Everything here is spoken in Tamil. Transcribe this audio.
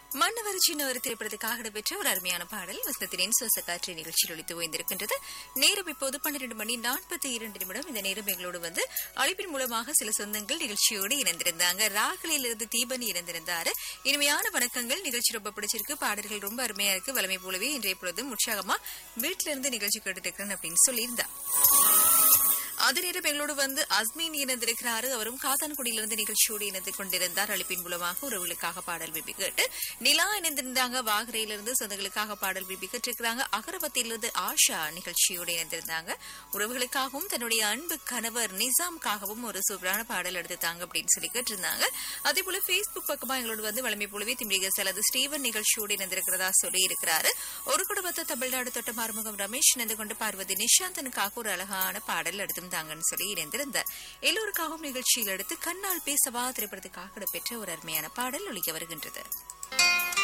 மன்னவர் சின்ன ஒரு திரைப்படத்துக்காக இடம்பெற்ற ஒரு அருமையான பாடல் வசனத்தினின் சுவசக்காற்று நிகழ்ச்சியில் ஒழித்து ஓய்ந்திருக்கின்றது நேரம் இப்போது பன்னிரண்டு மணி நாற்பத்தி இரண்டு நிமிடம் இந்த நேரம் எங்களோடு வந்து அழைப்பின் மூலமாக சில சொந்தங்கள் நிகழ்ச்சியோடு இணைந்திருந்தாங்க ராகலில் இருந்து தீபன் இணைந்திருந்தாரு இனிமையான வணக்கங்கள் நிகழ்ச்சி ரொம்ப பிடிச்சிருக்கு பாடல்கள் ரொம்ப அருமையா இருக்கு வளமை போலவே இன்றைய பொழுதும் உற்சாகமா வீட்டில இருந்து நிகழ்ச்சி கேட்டுட்டு இருக்கிறேன் அப்படின்னு சொல்லியிருந்தா அதே நேரம் எங்களோடு வந்து அஸ்மீன் இணைந்திருக்கிறாரு அவரும் காத்தான்குடியிலிருந்து நிகழ்ச்சியோடு இணைந்து கொண்டிருந்தார் அழைப்பின் மூலமாக உறவுகளுக்காக பாடல் விபி கேட்டு நிலா இணைந்திருந்தாங்க வாகரையிலிருந்து சொந்தங்களுக்காக பாடல் விபி கேட்டிருக்கிறாங்க அகரபத்திலிருந்து ஆஷா நிகழ்ச்சியோடு இணைந்திருந்தாங்க உறவுகளுக்காகவும் தன்னுடைய அன்பு கணவர் நிசாம்காகவும் ஒரு சூப்பரான பாடல் எடுத்துத்தாங்க அப்படின்னு சொல்லி கேட்டிருந்தாங்க அதே போல பேஸ்புக் பக்கமா எங்களோடு வந்து வளமை போலவே திமிரிக செலது ஸ்டீவன் நிகழ்ச்சியோடு இணைந்திருக்கிறதா சொல்லி இருக்கிறாரு ஒரு குடும்பத்தை தமிழ்நாடு தொட்ட மாறுமுகம் ரமேஷ் இணைந்து கொண்டு பார்வதி நிஷாந்தனுக்காக ஒரு அழகான பாடல் எடுத்திருந்தாங்கன்னு சொல்லி இணைந்திருந்தார் எல்லோருக்காகவும் நிகழ்ச்சியில் எடுத்து கண்ணால் பேசவா திரைப்படத்துக்காக இடம்பெற்ற ஒரு அருமையான பாடல் ஒழிக்க வருகின்றது